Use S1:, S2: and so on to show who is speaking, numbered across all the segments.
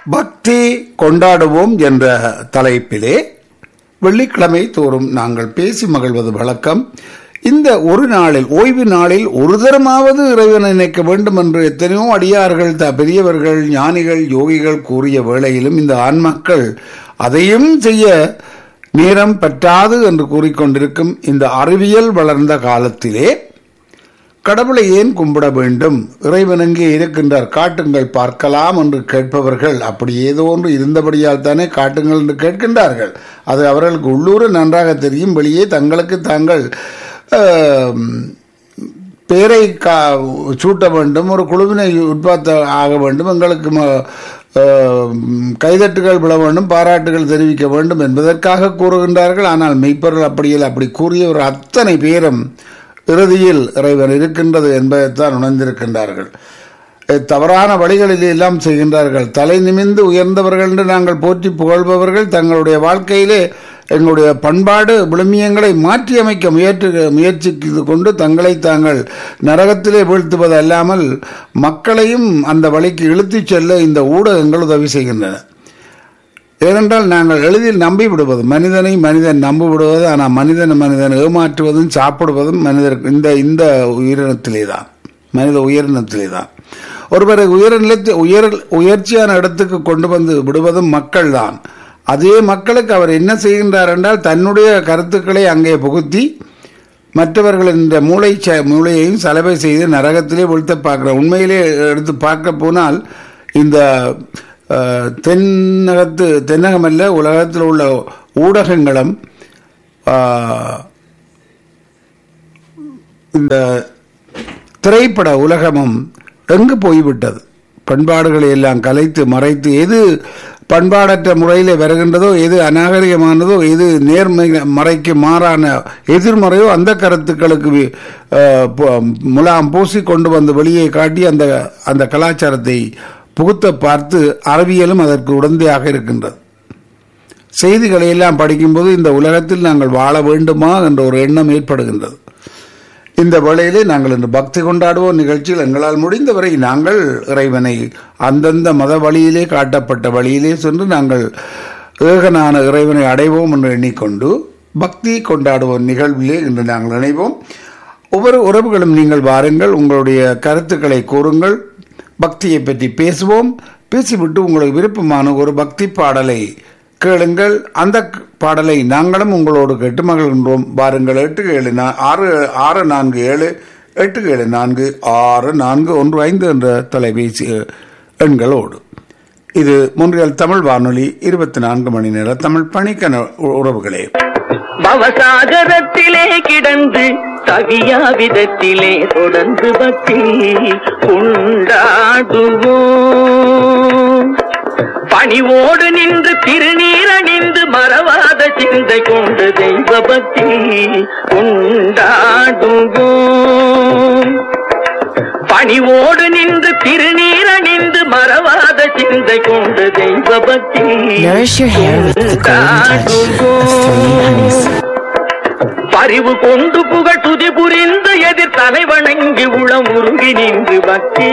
S1: பக்தி கொண்டாடுவோம் என்ற தலைப்பிலே வெள்ளிக்கிழமை தோறும் நாங்கள் பேசி மகிழ்வது வழக்கம் இந்த ஒரு நாளில் ஓய்வு நாளில் ஒரு தரமாவது இறைவனை நினைக்க வேண்டும் என்று எத்தனையோ அடியார்கள் த பெரியவர்கள் ஞானிகள் யோகிகள் கூறிய வேளையிலும் இந்த ஆன்மக்கள் அதையும் செய்ய நேரம் பற்றாது என்று கூறிக்கொண்டிருக்கும் இந்த அறிவியல் வளர்ந்த காலத்திலே கடவுளை ஏன் கும்பிட வேண்டும் இறைவன் எங்கே இருக்கின்றார் காட்டுங்கள் பார்க்கலாம் என்று கேட்பவர்கள் அப்படி ஏதோ ஒன்று இருந்தபடியால் தானே காட்டுங்கள் என்று கேட்கின்றார்கள் அது அவர்களுக்கு உள்ளூர நன்றாக தெரியும் வெளியே தங்களுக்கு தாங்கள் ஆம், பேரை கா சூட்ட வேண்டும் ஒரு குழுவினை உற்பத்த ஆக வேண்டும் எங்களுக்கு ம- ஆம், கைதட்டுகள் விழ வேண்டும் பாராட்டுகள் தெரிவிக்க வேண்டும் என்பதற்காக கூறுகின்றார்கள் ஆனால் மெய்ப்பொருள் அப்படியில் அப்படி கூறிய ஒரு அத்தனை பேரும் இறுதியில் இறைவன் இருக்கின்றது என்பதைத்தான் உணர்ந்திருக்கின்றார்கள் அஹ் தவறான வழிகளில் எல்லாம் செய்கின்றார்கள் தலை நிமிந்து உயர்ந்தவர்கள் என்று நாங்கள் போற்றி புகழ்பவர்கள் தங்களுடைய வாழ்க்கையிலே எங்களுடைய பண்பாடு விழுமியங்களை மாற்றி அமைக்க முயற்சி முயற்சித்து கொண்டு தங்களை தாங்கள் நரகத்திலே வீழ்த்துவது அல்லாமல் மக்களையும் அந்த வழிக்கு இழுத்துச் செல்ல இந்த ஊடகங்கள் உதவி செய்கின்றன ஏனென்றால் நாங்கள் எளிதில் நம்பி விடுவது மனிதனை மனிதன் நம்பி விடுவது ஆனால் மனிதன் மனிதன் ஏமாற்றுவதும் சாப்பிடுவதும் மனிதருக்கு இந்த இந்த உயிரினத்திலே தான் மனித உயிரினத்திலே தான் ஒருவரை உயர் நிலத்தை உயர் உயர்ச்சியான இடத்துக்கு கொண்டு வந்து விடுவதும் மக்கள் தான் அதே மக்களுக்கு அவர் என்ன செய்கின்றார் என்றால் தன்னுடைய கருத்துக்களை அங்கே புகுத்தி மற்றவர்களின் இந்த மூளை ச- மூளையையும் சலவை செய்து நரகத்திலே வீழ்த்த பார்க்கிறார் உண்மையிலே எடுத்து பார்க்க போனால் இந்த அஹ், தென்னகத்து தென்னகமல்ல உலகத்தில் உள்ள ஊடகங்களும் ஆஹ், இந்த திரைப்பட உலகமும் எங்கு போய்விட்டது பண்பாடுகளை எல்லாம் கலைத்து மறைத்து எது பண்பாடற்ற முறையில் வருகின்றதோ எது அநாகரிகமானதோ எது நேர்மை மறைக்கு மாறான எதிர்மறையோ அந்த கருத்துக்களுக்கு வி- அஹ், பு- முலாம் பூசி கொண்டு வந்து வெளியே காட்டி அந்த அந்த கலாச்சாரத்தை புகுத்த பார்த்து அறிவியலும் அதற்கு உடந்தையாக இருக்கின்றது செய்திகளை எல்லாம் படிக்கும்போது இந்த உலகத்தில் நாங்கள் வாழ வேண்டுமா என்ற ஒரு எண்ணம் ஏற்படுகின்றது இந்த வேளையிலே நாங்கள் இன்று பக்தி கொண்டாடுவோம் நிகழ்ச்சியில் எங்களால் முடிந்தவரை நாங்கள் இறைவனை அந்தந்த மத வழியிலே காட்டப்பட்ட வழியிலே சென்று நாங்கள் ஏகனான இறைவனை அடைவோம் என்று எண்ணிக்கொண்டு பக்தி கொண்டாடுவோம் நிகழ்விலே இன்று நாங்கள் இணைவோம் ஒவ்வொரு உறவுகளும் நீங்கள் வாருங்கள் உங்களுடைய கருத்துக்களை கூறுங்கள் பக்தியை பற்றி பேசுவோம் பேசிவிட்டு உங்களுக்கு விருப்பமான ஒரு பக்தி பாடலை கேளுங்கள் அந்த க- பாடலை நாங்களும் உங்களோடு கேட்டு மகிழ்கின்றோம் வாருங்கள் எட்டு ஏழு நா- ஆறு ஆறு நான்கு ஏழு எட்டு ஏழு நான்கு ஆறு நான்கு ஒன்று ஐந்து என்ற தொலைபேசி அஹ், எண்களோடு இது முன்றியல் தமிழ் வானொலி இருபத்தி நான்கு மணி நேர தமிழ் பணிக்கன உ- உறவுகளே
S2: பவசாகரத்திலே கிடந்து தவியா விதத்திலே தொடர்ந்து பக்தி கொண்டாடுவோம் பணிவோடு நின்று திருநீரணிந்து மறவாத சிந்தை கொண்டு தெய்வ பக்தி கொண்டாடுவோம் பணிவோடு நின்று திருநீரணிந்து மறவாத சிந்தை கொண்டு தெய்வ பக்தி
S3: Nourish your hair with the golden touch of three honeys.
S2: பரிவு கொண்டு புகழ் துதி புரிந்து எதிர் தலை வணங்கி உளம் உருகி நின்று பக்தி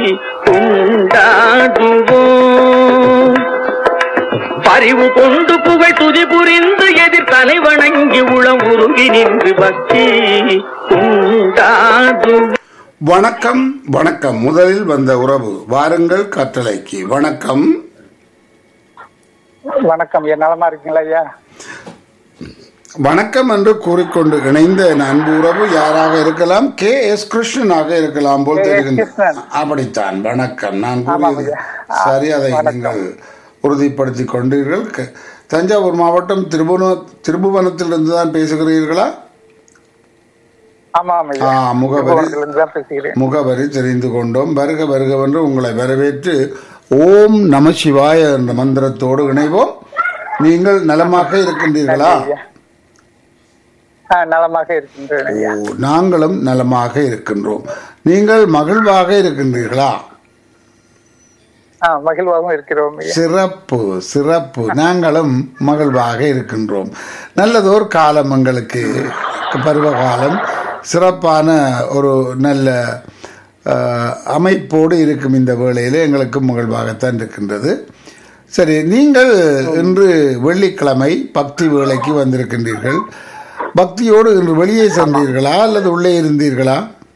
S2: கொண்டாடுவோம் பரிவு கொண்டு புகழ் துதி புரிந்து எதிர் தலை வணங்கி உளம் உருகி நின்று பக்தி கொண்டாடுவோம்
S1: வணக்கம் வணக்கம் முதலில் வந்த உறவு வாருங்கள் கட்டளைக்கு வணக்கம்
S4: வணக்கம் என் நலமா இருக்கீங்களா ஐயா
S1: வணக்கம் என்று கூறிக்கொண்டு இணைந்த என் அன்பு உறவு யாராக இருக்கலாம் கே எஸ் கிருஷ்ணனாக இருக்கலாம் போல்
S4: கே. எஸ்.
S1: தெரிகின்ற
S4: கிருஷ்ணன்.
S1: அப்படித்தான் வணக்கம் நான்
S4: ஆமாம்
S1: கூறியது
S4: ஐயா.
S1: சரி அதை
S4: வணக்கம்.
S1: நீங்கள் உறுதிப்படுத்திக் கொண்டீர்கள் க- தஞ்சாவூர் மாவட்டம் திருபுவன திருபுவனத்திலிருந்து தான் பேசுகிறீர்களா
S4: ஆமா ஐயா
S1: ஆ, முகவரி.
S4: திருபுவனத்திலிருந்து தான் பேசுகிறேன்
S1: முகவரி தெரிந்து கொண்டோம் வருக வருகவென்று உங்களை வரவேற்று ஓம் நம சிவாய என்ற மந்திரத்தோடு இணைவோம் நீங்கள் நலமாக இருக்கின்றீர்களா
S4: ஐயா. ஆ, நலமாக இருக்கின்றேன் ஐயா
S1: ஓ, நாங்களும் நலமாக இருக்கின்றோம் நீங்கள் மகிழ்வாக இருக்கின்றீர்களா
S4: ஆ, மகிழ்வாகவும் இருக்கிறோம் ஐயா
S1: சிறப்பு சிறப்பு நாங்களும் மகிழ்வாக இருக்கின்றோம் நல்லதோர் காலம் எங்களுக்கு பருவகாலம் சிறப்பான ஒரு நல்ல அஹ், அமைப்போடு இருக்கும் இந்த வேளையிலே எங்களுக்கு மகிழ்வாகத்தான் இருக்கின்றது சரி நீங்கள் இன்று வெள்ளிக்கிழமை பக்தி வேலைக்கு வந்திருக்கின்றீர்கள் பக்தியோடு இன்று வெளியே சென்றீர்களா அல்லது உள்ளே இருந்தீர்களா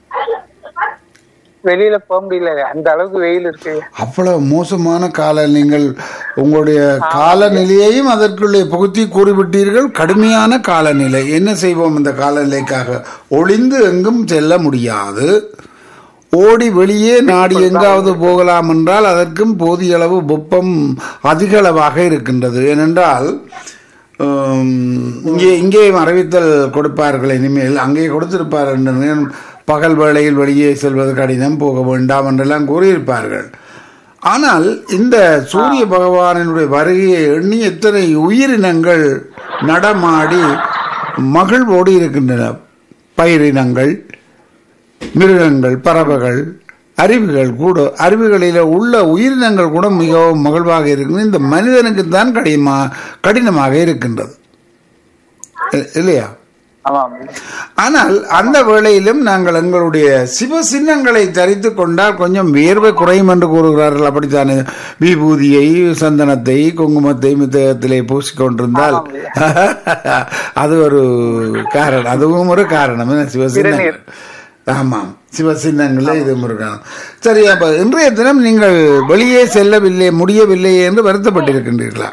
S4: வெளியில போக முடியல அந்த அளவுக்கு வெயில் இருக்கு
S1: அவ்வளவு மோசமான கால நீங்கள் உங்களுடைய காலநிலையையும் அதற்குள்ளே புகுத்தி கூறிவிட்டீர்கள் கடுமையான காலநிலை என்ன செய்வோம் இந்த காலநிலைக்காக ஒளிந்து எங்கும் செல்ல முடியாது ஓடி வெளியே நாடி எங்காவது போகலாம் என்றால் அதற்கும் போதிய அளவு வெப்பம் அதிக அளவாக இருக்கின்றது ஏனென்றால் உம், இங்கே இங்கேயும் அறிவித்தல் கொடுப்பார்கள் இனிமேல் அங்கே கொடுத்திருப்பார் என்று பகல் வேளையில் வெளியே செல்வது கடினம் போக வேண்டாம் என்றெல்லாம் கூறியிருப்பார்கள் ஆனால் இந்த சூரிய பகவானினுடைய வருகையை எண்ணி எத்தனை உயிரினங்கள் நடமாடி மகிழ்வோடு இருக்கின்றன பயிரினங்கள் மிருகங்கள் பறவைகள் அருவிகள் கூட அருவிகளில் உள்ள உயிரினங்கள் கூட மிகவும் மகிழ்வாக இருக்குது இந்த மனிதனுக்கு தான் கடினமா கடினமாக இருக்கின்றது இ- இல்லையா
S4: ஆமாம்
S1: ஆனால் அந்த வேளையிலும் நாங்கள் எங்களுடைய சிவ சின்னங்களை தரித்து கொண்டால் கொஞ்சம் வியர்வை குறையும் என்று கூறுகிறார்கள் அப்படித்தானே விபூதியை சந்தனத்தை குங்குமத்தை மித்தகத்திலே பூசிக்கொண்டிருந்தால் அது ஒரு காரணம் அதுவும் ஒரு காரணம் என்ன சிவசின்னம்
S4: திருநீர்.
S1: ஆமாம் சிவசின்னங்களே இது ஒரு காரணம் சரி அப்ப இன்றைய தினம் நீங்கள் வெளியே செல்லவில்லை முடியவில்லை என்று வருத்தப்பட்டிருக்கின்றீர்களா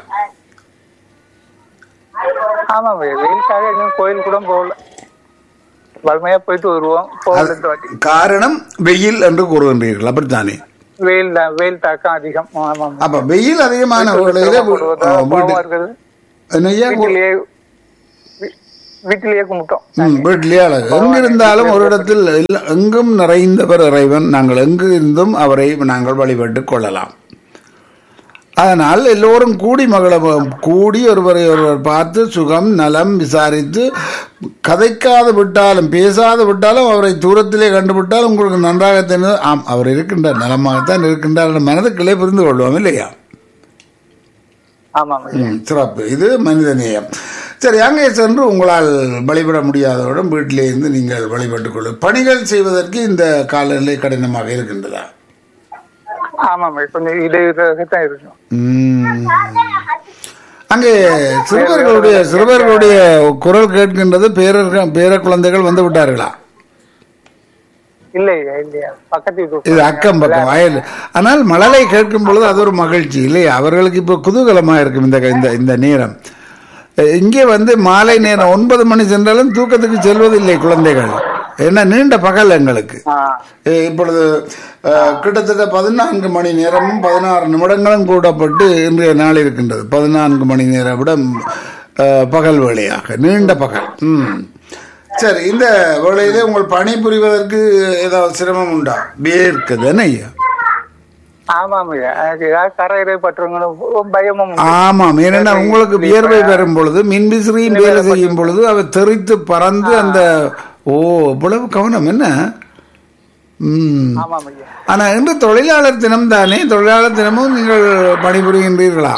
S4: ஆமாம் வெயிலுக்காக எங்கேயும் கோயில் கூட போகல வறுமையா போயிட்டு வருவோம் போகல இந்த வாட்டி
S1: காரணம் வெயில் என்று கூறுகின்றீர்கள் அப்படித்தானே
S4: வெயில் தான் வெயில் தாக்கம் அதிகம் ஆமாம்
S1: அப்ப வெயில் அதிகமான வேளையில வீ-
S4: போடுவதா,
S1: ஆ,
S4: பாவமா
S1: வீட்டு-
S4: இருக்குது
S1: என்னய்யா?
S4: வீட்டிலேயே வீ- வீட்டிலேயே கும்பிட்டோம்
S1: ம், வீட்டிலேயே அழகு எங்க இருந்தாலும் ஒரு இடத்தில் இல்ல- எங்கும் நிறைந்தவர் இறைவன் நாங்கள் எங்கு இருந்தும் அவரை நாங்கள் வழிபட்டுக் கொள்ளலாம் அதனால் எல்லோரும் கூடி மகள கூடி ஒருவரை ஒருவர் பார்த்து சுகம் நலம் விசாரித்து கதைக்காது விட்டாலும் பேசாது விட்டாலும் அவரை தூரத்திலே கண்டுவிட்டால் உங்களுக்கு நன்றாக தெரிந்து ஆம் அவர் இருக்கின்றார் நலமாகத்தான் இருக்கின்றார் என்ற மனதுக்குள்ளே புரிந்து கொள்வோம் இல்லையா
S4: ஆமாம்
S1: ம், சிறப்பு இது மனிதநேயம் சரி அங்கே சென்று உங்களால் வழிபட முடியாதவரிடம் வீட்டிலே இருந்து நீங்கள் வழிபட்டுக் கொள்ளும் பணிகள் செய்வதற்கு இந்த காலநிலை கடினமாக இருக்கின்றதா
S4: ஆமாம் கொஞ்சம் இடையூறாக தான் இருக்கும்
S1: ம். அங்கே சிறுவர்களுடைய சிறுவர்களுடைய குரல் கேட்கின்றது பேரர்கள் பேர குழந்தைகள் வந்து விட்டார்களா
S4: இல்லையா இல்லையா பக்கத்து வீட்டு
S1: இது அக்கம் பக்கம் வயல் ஆனால் மழலை கேட்கும் பொழுது அது ஒரு மகிழ்ச்சி இல்லையா அவர்களுக்கு இப்போ குதூகலமா இருக்கும் இந்த இந்த இந்த நேரம் அஹ் இங்கே வந்து மாலை நேரம் ஒன்பது மணி சென்றாலும் தூக்கத்துக்கு செல்வதில்லை குழந்தைகள் என்ன நீண்ட பகல் எங்களுக்கு
S4: ஆ
S1: அஹ் இப்பொழுது அஹ், கிட்டத்தட்ட பதினான்கு மணி நேரமும் பதினாறு நிமிடங்களும் கூடப்பட்டு இன்றைய நாள் இருக்கின்றது பதினான்கு மணி நேரம் விட அஹ், பகல் வேளையாக நீண்ட பகல் ம் சரி இந்த வேளையிலே உங்கள் பணி புரிவதற்கு ஏதாவது சிரமம் உண்டா வேர்க்குது என்ன ஐயா
S4: ஆமாம் ஐயா எனக்கு ஏதாவது கரை பட்டுருங்கன்னு பயமும் உண்டு.
S1: ஆமாம் ஏனென்னா உங்களுக்கு வியர்வை பெறும் பொழுது மின்விசிறியும் வேலை செய்யும் பொழுது அவை தெரித்து பறந்து அந்த ஓ இவ்வளவு கவனம் என்ன ம்
S4: ஆமாம் ஐயா
S1: ஆனா இன்று தொழிலாளர் தினம் தானே தொழிலாளர் தினமும் நீங்கள் பணிபுரிகின்றீர்களா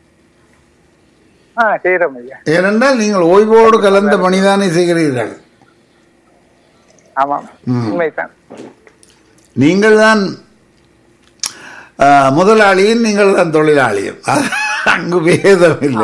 S4: ஆ செய்யறோம் ஐயா
S1: ஏனென்றால் நீங்கள் ஓய்வோடு கலந்த பணிதானே செய்கிறீர்கள்
S4: ஆமாம் உண்மைதான்
S1: நீங்கள் தான் முதலாளியும் நீங்கள் தான் தொழிலாளியும் அங்கு வேதம் இல்லை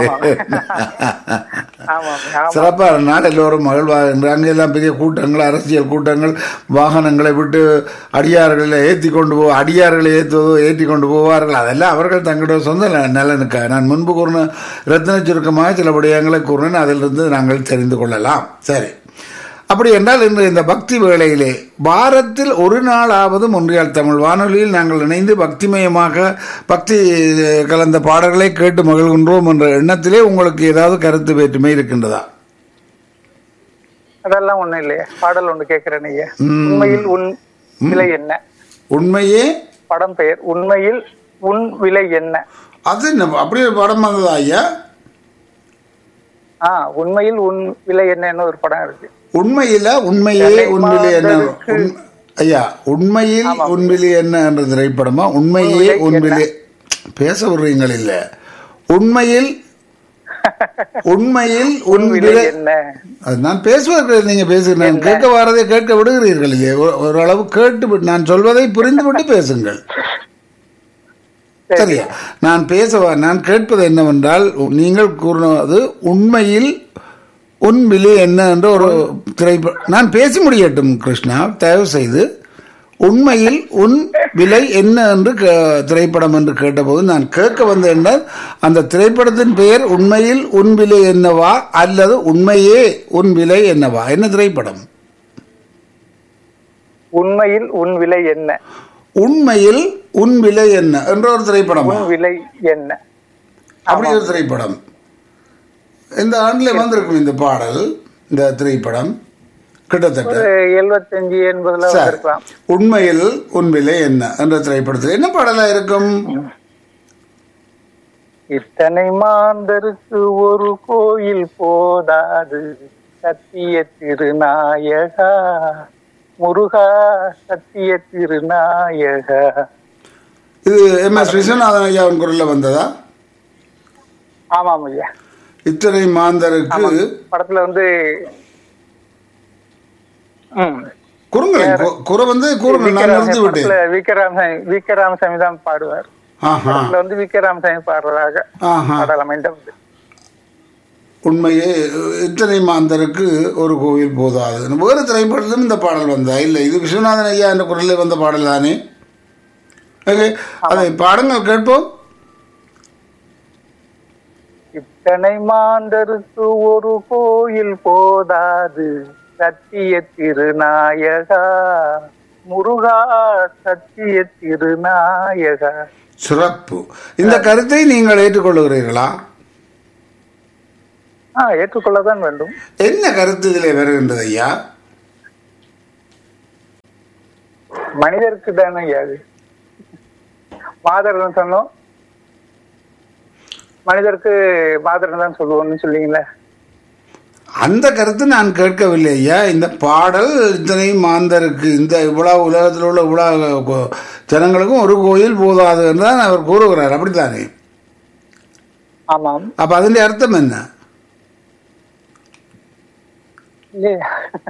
S4: ஆமாம் ஆமாம்
S1: சிறப்பான நாள் எல்லோரும் மகிழ்வாக என்று அங்கெல்லாம் பெரிய கூட்டங்கள் அரசியல் கூட்டங்கள் வாகனங்களை விட்டு அடியார்களை ஏற்றி கொண்டு போ அடியார்களை ஏற்றுவதோ ஏற்றி கொண்டு போவார்கள் அதெல்லாம் அவர்கள் தங்களுடைய சொந்த ந- நலனுக்காக நான் முன்பு கூறின ரத்ன சுருக்கமாக சில விடயங்களை கூறினேன் அதிலிருந்து நாங்கள் தெரிந்து கொள்ளலாம் சரி அப்படி என்றால் இன்று இந்த பக்தி வேளையிலே வாரத்தில் ஒரு நாளாவது ஒன்றியால் தமிழ் வானொலியில் நாங்கள் இணைந்து பக்திமயமாக பக்தி கலந்த பாடல்களை கேட்டு மகிழ்கின்றோம் என்ற எண்ணத்திலே உங்களுக்கு ஏதாவது கருத்து வேற்றுமை இருக்கின்றதா
S4: அதெல்லாம் ஒண்ணும் இல்லையா பாடல் ஒண்ணு கேட்கிறேன் ஐயா உண்மையில் உன் விலை என்ன
S1: உண்மையே
S4: படம் பெயர் உண்மையில் உன் விலை என்ன
S1: அது என்ன அப்படியே ஒரு படம் வந்ததா ஐயா
S4: ஆ உண்மையில் உன் விலை என்னன்னு ஒரு படம் இருக்கு
S1: உண்மையில உண்மையே உண்மையிலே என்ன உண்- ஐயா உண்மையில் உண்மையிலே என்ன என்ற திரைப்படமா உண்மையே உண்மையிலே பேச விடுறீங்கள் இல்ல உண்மையில் உண்மையில் உன்
S4: விலை
S1: விலை
S4: என்ன
S1: அது நான் பேசுவதற்கு நீங்க பேசுகிறேன் கேட்க வரதை கேட்க விடுகிறீர்கள் இல்லையே ஒரு- ஓரளவு கேட்டு விட்டு நான் சொல்வதை புரிந்து விட்டு பேசுங்கள் சரியா நான் பேசவா நான் கேட்பது என்னவென்றால் நீங்கள் கூறினது உண்மையில் உன் விலை என்ன என்ற ஒரு திரைப்படம் நான் பேசி முடியட்டும் கிருஷ்ணா தயவு செய்து உண்மையில் உன் விலை என்ன என்று கே- திரைப்படம் என்று கேட்டபோது நான் கேட்க வந்த என்றால் அந்த திரைப்படத்தின் பெயர் உண்மையில் உன் விலை என்னவா அல்லது உண்மையே உன் விலை என்னவா என்ன திரைப்படம்
S4: உண்மையில் உன் விலை என்ன
S1: உண்மையில் உன் விலை என்ன என்ற ஒரு திரைப்படம்
S4: உன் விலை என்ன
S1: அப்படி ஒரு திரைப்படம் இந்த ஆண்டுல வந்திருக்கும் இந்த பாடல் இந்த திரைப்படம் கிட்டத்தட்ட
S4: ஒரு எழுபத்தஞ்சு எண்பதுல
S1: சார்,
S4: வந்திருக்கலாம்
S1: உண்மையில் உன் விலை என்ன என்ற திரைப்படத்தில் என்ன பாடலா இருக்கும்
S4: இத்தனை மாந்தருக்கு ஒரு கோயில் போதாது சத்திய திருநாயகா முருகா சத்திய திருநாயகா
S1: இது எம் எஸ் விஸ்வநாதன் ஐயாவின் குரல்ல வந்ததா
S4: ஆமாம் ஐயா
S1: இத்தனை மாந்தருக்கு
S4: படத்துல வந்து ம்.
S1: குறுங்களேன் கு- குறை வந்து கூறுங்கள் நான்
S4: விக்ரம-
S1: நிறுத்தி விட்டேன்
S4: படத்துல விக்ரமசாமி விக்ரமசாமி தான் பாடுவார்
S1: ஆஹா
S4: படத்துல வந்து விக்ரமசாமி பாடுறதாக
S1: ஆஹா
S4: பாடல் அமைந்தது
S1: உண்மையே இத்தனை மாந்தருக்கு ஒரு கோவில் போதாது வேறு திரைப்படத்திலும் இந்த பாடல் வந்தா இல்லை இது விஸ்வநாதன் ஐயா என்ற குரலில் வந்த பாடல் தானே ஓகே அதை பாடுங்கள் கேட்போம்
S4: இத்தனை மாந்தருக்கு ஒரு கோயில் போதாது சத்திய திருநாயகா முருகா சத்திய திருநாயகா
S1: சிறப்பு இந்த கருத்தை நீங்கள் ஏற்றுக்கொள்ளுகிறீர்களா
S4: ஆ ஏற்றுக்கொள்ளதான் வேண்டும்
S1: என்ன கருத்து இதிலே வருகின்றது ஐயா
S4: மனிதருக்கு தானே அது மாதர்னு சொன்னோம் மனிதருக்கு மாதர்னு தான் சொல்லுவோம்னு சொல்லிங்களே
S1: அந்த கருத்து நான் கேட்கவில்லை ஐயா இந்த பாடல் இத்தனை மாந்தருக்கு இந்த இவ்வளவு உலகத்தில் உள்ள இவ்வளவு கோ- ஜனங்களுக்கும் ஒரு கோயில் போதாது என்று தான் அவர் கூறுகிறார் அப்படித்தானே
S4: ஆமாம்
S1: அப்ப அதனுடைய அர்த்தம் என்ன
S4: இல்லையா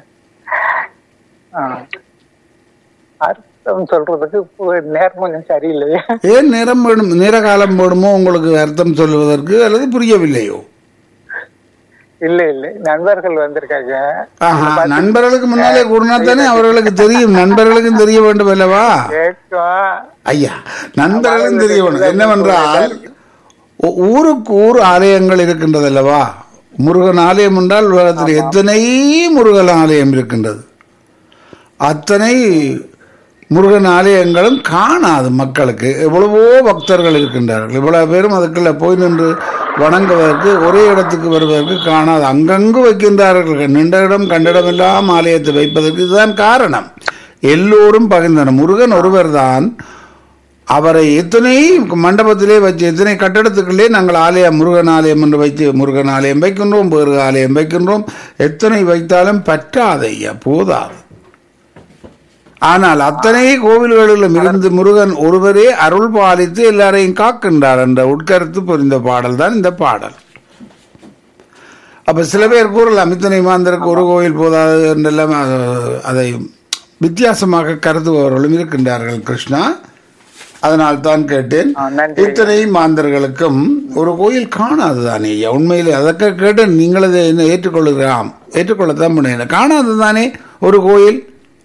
S4: ஆ. அர்த்தம் சொல்றதுக்கு இப்போ நேரம் கொஞ்சம் சரியில்லையே
S1: ஏன் நேரம் வேணும் நேர காலம் வேணுமோ உங்களுக்கு அர்த்தம் சொல்லுவதற்கு அல்லது புரியவில்லையோ
S4: இல்ல இல்ல நண்பர்கள் வந்திருக்காங்க
S1: ஆஹா நண்பர்களுக்கு முன்னாலே கூறினா தானே அவர்களுக்கு தெரியும் நண்பர்களுக்கும் தெரிய வேண்டும் அல்லவா
S4: கேட்கும்
S1: ஐயா நண்பர்களுக்கும் தெரிய வேண்டும் என்னவென்றால் ஊ- ஊருக்கு ஊர் ஆலயங்கள் இருக்கின்றது அல்லவா முருகன் ஆலயம் என்றால் உலகத்தில் எத்தனை முருகன் ஆலயம் இருக்கின்றது அத்தனை முருகன் ஆலயங்களும் காணாது மக்களுக்கு எவ்வளவோ பக்தர்கள் இருக்கின்றார்கள் இவ்வளவு பேரும் அதுக்குள்ள போய் நின்று வணங்குவதற்கு ஒரே இடத்துக்கு வருவதற்கு காணாது அங்கங்கு வைக்கின்றார்கள் நின்ற இடம் கண்டிடம் எல்லாம் ஆலயத்தை வைப்பதற்கு இதுதான் காரணம் எல்லோரும் பகிர்ந்தனர் முருகன் ஒருவர்தான் அவரை எத்தனை மண்டபத்திலே வச்சு எத்தனை கட்டடத்துக்குள்ளே நாங்கள் ஆலயம் முருகன் ஆலயம் என்று வைத்து முருகன் ஆலயம் வைக்கின்றோம் வேறு ஆலயம் வைக்கின்றோம் எத்தனை வைத்தாலும் பற்றாது ஐயா போதாது ஆனால் அத்தனை கோவில்களிலும் இருந்து முருகன் ஒருவரே அருள் பாலித்து எல்லாரையும் காக்கின்றார் என்ற உட்கருத்து புரிந்த பாடல் தான் இந்த பாடல் அப்ப சில பேர் கூறலாம் இத்தனை மாந்தருக்கு ஒரு கோயில் போதாது என்றெல்லாம் அஹ், அதை வித்தியாசமாக கருதுபவர்களும் இருக்கின்றார்கள் கிருஷ்ணா அதனால் தான் கேட்டேன்
S4: ஆ, நன்றி.
S1: இத்தனை மாந்தர்களுக்கும் ஒரு கோயில் காணாது தானே ஐயா உண்மையிலே அதற்கு கேட்டு நீங்கள் அதை என்ன ஏற்றுக்கொள்ளுகிறாம் ஏற்றுக்கொள்ளத்தான் முடியல காணாது தானே ஒரு கோயில்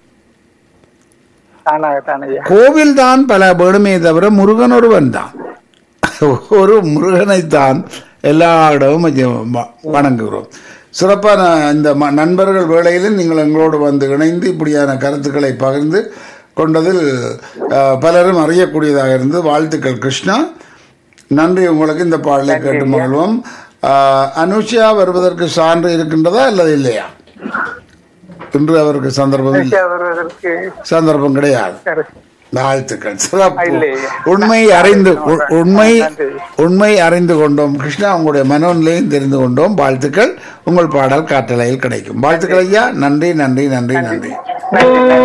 S4: தானாகத்தான் ஐயா
S1: கோவில் தான் பல வேணுமே தவிர முருகன் ஒருவன் தான் ஒரு முருகனைத்தான் எல்லா இடமும் வச்சு வ- வணங்குகிறோம் சிறப்பான இந்த ம- நண்பர்கள் வேளையிலும் நீங்கள் எங்களோடு வந்து இணைந்து இப்படியான கருத்துக்களை பகிர்ந்து கொண்டதில் அஹ், பலரும் அறியக்கூடியதாக இருந்து வாழ்த்துக்கள் கிருஷ்ணா நன்றி உங்களுக்கு இந்த பாடலை கேட்டு மகிழ்வோம் அஹ், அனுஷா வருவதற்கு சான்று இருக்கின்றதா அல்லது இல்லையா இன்று அவருக்கு சந்தர்ப்பம் இல்லை.
S4: மனுஷா வருவதற்கு
S1: சந்தர்ப்பம் கிடையாது
S4: கரு-
S1: வாழ்த்துக்கள் சிறப்பு
S4: இல்லையே.
S1: உண்மை அறிந்து உ- உண்மை
S4: நன்றி.
S1: உண்மை அறிந்து கொண்டோம் கிருஷ்ணா உங்களுடைய மனோநிலையும் தெரிந்து கொண்டோம் வாழ்த்துக்கள் உங்கள் பாடல் காற்றலையில் கிடைக்கும் வாழ்த்துக்கள் ஐயா நன்றி நன்றி நன்றி நன்றி
S4: நன்றி